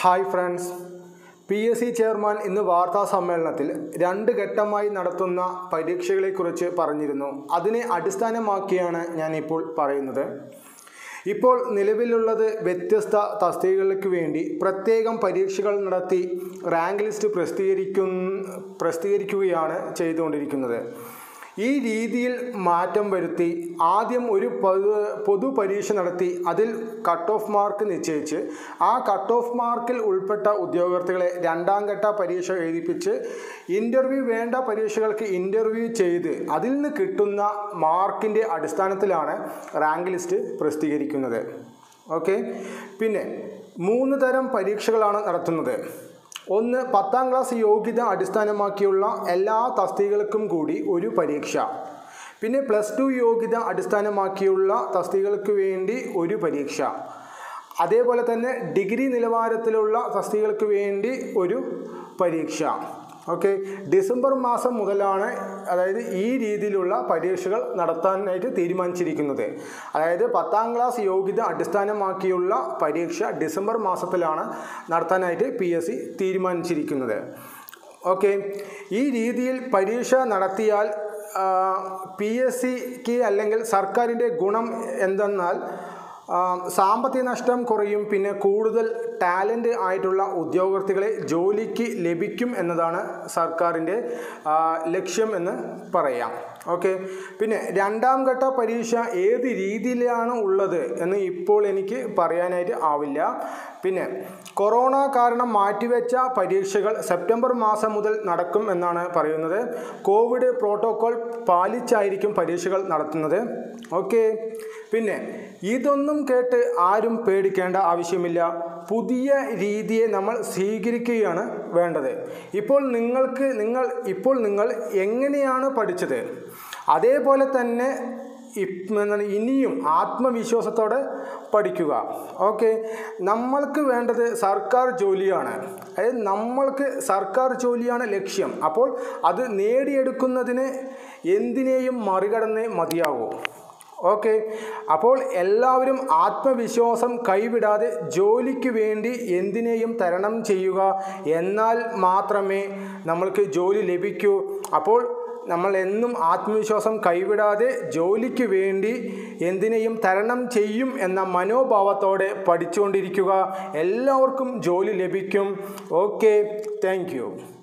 hi friends P S C chairman ഇന്ന് വാർത്താ സമ്മേളനത്തിൽ രണ്ട് ഘട്ടമായി നടത്തുന്ന പരീക്ഷകളെക്കുറിച്ച് പറഞ്ഞിരുന്നു അതിനെ അടിസ്ഥാനമാക്കിയാണ് ഞാൻ ഇപ്പോൾ പറയുന്നത് ഇപ്പോൾ നിലവിലുള്ളത് വ്യത്യസ്ത തസ്തികകൾക്ക് വേണ്ടി പ്രത്യേകം പരീക്ഷകൾ നടത്തി റാങ്ക് ലിസ്റ്റ് പ്രസിദ്ധീകരിക്കുന്ന പ്രസിദ്ധീകരിക്കുകയാണ് ചെയ്തുകൊണ്ടിരിക്കുന്നത് ഈ രീതിയിൽ മാറ്റം വരുത്തി ആദ്യം ഒരു പൊതു പൊതു പരീക്ഷ നടത്തി അതിൽ കട്ട് ഓഫ് മാർക്ക് നിശ്ചയിച്ച് ആ കട്ട് ഓഫ് മാർക്കിൽ ഉൾപ്പെട്ട ഉദ്യോഗാർത്ഥികളെ രണ്ടാം ഘട്ട പരീക്ഷ എഴുതിപ്പിച്ച് ഇൻ്റർവ്യൂ വേണ്ട പരീക്ഷകൾക്ക് ഇൻ്റർവ്യൂ ചെയ്ത് അതിൽ നിന്ന് കിട്ടുന്ന മാർക്കിൻ്റെ അടിസ്ഥാനത്തിലാണ് റാങ്ക് ലിസ്റ്റ് പ്രസിദ്ധീകരിക്കുന്നത് ഓക്കെ പിന്നെ മൂന്ന് തരം പരീക്ഷകളാണ് നടത്തുന്നത് ഒന്ന് പത്താം ക്ലാസ് യോഗ്യത അടിസ്ഥാനമാക്കിയുള്ള എല്ലാ തസ്തികകൾക്കും കൂടി ഒരു പരീക്ഷ പിന്നെ പ്ലസ് ടു യോഗ്യത അടിസ്ഥാനമാക്കിയുള്ള തസ്തികകൾക്ക് വേണ്ടി ഒരു പരീക്ഷ അതേപോലെ തന്നെ ഡിഗ്രി നിലവാരത്തിലുള്ള തസ്തികകൾക്ക് വേണ്ടി ഒരു പരീക്ഷ ഓക്കെ ഡിസംബർ മാസം മുതലാണ് അതായത് ഈ രീതിയിലുള്ള പരീക്ഷകൾ നടത്താനായിട്ട് തീരുമാനിച്ചിരിക്കുന്നത് അതായത് പത്താം ക്ലാസ് യോഗ്യത അടിസ്ഥാനമാക്കിയുള്ള പരീക്ഷ ഡിസംബർ മാസത്തിലാണ് നടത്താനായിട്ട് പി എസ് സി തീരുമാനിച്ചിരിക്കുന്നത് ഓക്കെ ഈ രീതിയിൽ പരീക്ഷ നടത്തിയാൽ പി എസ് സിക്ക് അല്ലെങ്കിൽ സർക്കാരിൻ്റെ ഗുണം എന്തെന്നാൽ ആ, സാമ്പത്തിക നഷ്ടം കുറയും പിന്നെ കൂടുതൽ ടാലൻ്റ് ആയിട്ടുള്ള ഉദ്യോഗാർത്ഥികളെ ജോലിക്ക് ലഭിക്കും എന്നതാണ് സർക്കാരിൻ്റെ ആ, ലക്ഷ്യം എന്ന് പറയാം ഓക്കെ പിന്നെ രണ്ടാം ഘട്ട പരീക്ഷ ഏത് രീതിയിലാണ് ഉള്ളത് എന്ന് ഇപ്പോൾ എനിക്ക് പറയാനായിട്ട് ആവില്ല പിന്നെ കൊറോണ കാരണം മാറ്റിവെച്ച പരീക്ഷകൾ സെപ്റ്റംബർ മാസം മുതൽ നടക്കും എന്നാണ് പറയുന്നത് കോവിഡ് പ്രോട്ടോകോൾ പാലിച്ചായിരിക്കും പരീക്ഷകൾ നടത്തുന്നത് ഓക്കെ പിന്നെ ഇതൊന്നും കേട്ട് ആരും പേടിക്കേണ്ട ആവശ്യമില്ല പുതിയ രീതിയെ നമ്മൾ സ്വീകരിക്കുകയാണ് വേണ്ടത് ഇപ്പോൾ നിങ്ങൾക്ക് നിങ്ങൾ ഇപ്പോൾ നിങ്ങൾ എങ്ങനെയാണ് പഠിച്ചത് അതേപോലെ തന്നെ ഇപ്- എന്താണ് ഇനിയും ആത്മവിശ്വാസത്തോടെ പഠിക്കുക ഓക്കെ നമ്മൾക്ക് വേണ്ടത് സർക്കാർ ജോലിയാണ് അതായത് നമ്മൾക്ക് സർക്കാർ ജോലിയാണ് ലക്ഷ്യം അപ്പോൾ അത് നേടിയെടുക്കുന്നതിന് എന്തിനേയും മറികടന്നേ മതിയാകൂ ഓക്കെ അപ്പോൾ എല്ലാവരും ആത്മവിശ്വാസം കൈവിടാതെ ജോലിക്ക് വേണ്ടി എന്തിനേയും തരണം ചെയ്യുക എന്നാൽ മാത്രമേ നമ്മൾക്ക് ജോലി ലഭിക്കൂ അപ്പോൾ നമ്മൾ എന്നും ആത്മവിശ്വാസം കൈവിടാതെ ജോലിക്ക് വേണ്ടി എന്തിനേയും തരണം ചെയ്യും എന്ന മനോഭാവത്തോടെ പഠിച്ചുകൊണ്ടിരിക്കുക എല്ലാവർക്കും ജോലി ലഭിക്കും ഓക്കെ താങ്ക്